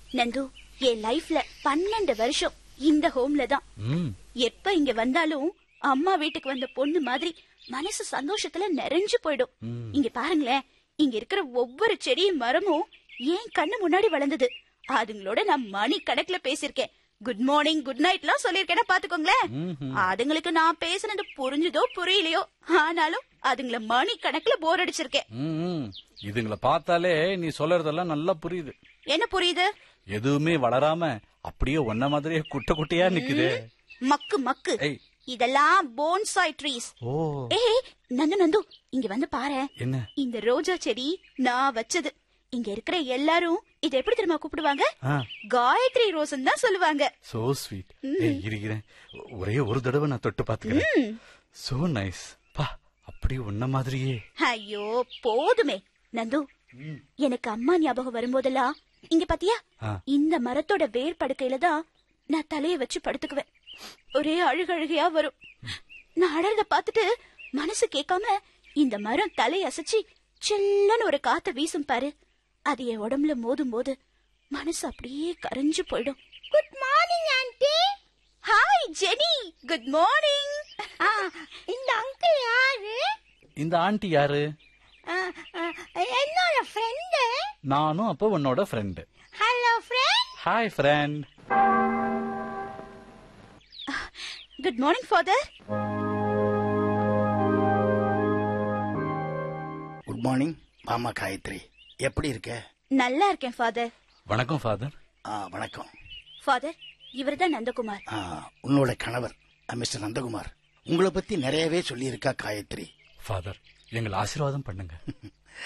நந்து என் லைஃப்ல பன்னெண்டு வருஷம் இந்த ஹோம்ல தான் ம் எப்ப இங்க வந்தாலும் அம்மா வீட்டுக்கு வந்த பொண்ணு மாதிரி மனசு சந்தோஷத்துல நிறைஞ்சு போயிடும் இங்க பாருங்களேன் இங்க இருக்கிற ஒவ்வொரு செடியும் மரமும் ஏன் கண்ணு முன்னாடி வளர்ந்தது அதுங்களோட நான் மணி கணக்குல பேசிருக்கேன் குட் மார்னிங் குட் நைட் எல்லாம் சொல்லிருக்கேன்னா பாத்துக்கோங்களேன் அதுங்களுக்கு நான் பேசுனது புரிஞ்சுதோ புரியலையோ ஆனாலும் அதுங்கள மணி கணக்குல போர் அடிச்சிருக்கேன் ம், ம். இதுங்களை பார்த்தாலே நீ சொல்றதெல்லாம் நல்லா புரியுது என்ன புரியுது எதுவுமே வளராம அப்படியே ஒன்ன மாதிரியே குட்டை குட்டையா நிக்குது மக்கு மக்கு ஏய். இதெல்லாம் போன்சாய் ட்ரீஸ் ஓ ஏய் நந்து நந்து இங்க வந்து பாரு என்ன இந்த ரோஜா செடி நான் வச்சது இங்க இருக்கிற எல்லாரும் இத எப்படி தெரியுமா கூப்பிடுவாங்க ஆ காயத்ரி ரோசன் தான் சொல்லுவாங்க சோ ஸ்வீட் ஏய் இருக்கிறேன் ஒரே ஒரு தடவை நான் தொட்டு பாத்துக்கிறேன் சோ நைஸ் பா அப்படியே உன்ன மாதிரியே ஐயோ போதுமே நந்து எனக்கு அம்மா ஞாபகம் வரும்போதெல்லாம் இங்க பாத்தியா ஆ. இந்த மரத்தோட வேர் படுக்கையில தான் நான் தலைய வச்சு படுத்துக்குவேன் ஒரே அழுகழுகையா வரும் நான் அழறத பார்த்துட்டு மனசு கேட்காம இந்த மரம் தலை அசைச்சு சில்லன்னு ஒரு காத்த வீசும் பாரு அது என் உடம்புல மோதும் போது மனசு அப்படியே கரைஞ்சு போயிடும் good morning aunty hi Jenny good morning இந்த அங்கிள் யாரு இந்த ஆண்டி யாரு ஆ, ஆ, என்னோட ஃப்ரெண்டு நானும் அப்ப உன்னோட friend hello friend hi friend good morning father good morning மாமா காயத்ரி எப்படி இருக்க நல்லா இருக்கேன் ஃபாதர் வணக்கம் ஃபாதர் ஆ, வணக்கம் ஃபாதர் இவர்தான் நந்தகுமார் ஆ, உன்னோட கணவர் ஆ, மிஸ்டர் நந்தகுமார் உங்களை பத்தி நிறையவே சொல்லியிருக்கா காயத்ரி ஃபாதர் எங்களை ஆசீர்வாதம் பண்ணுங்க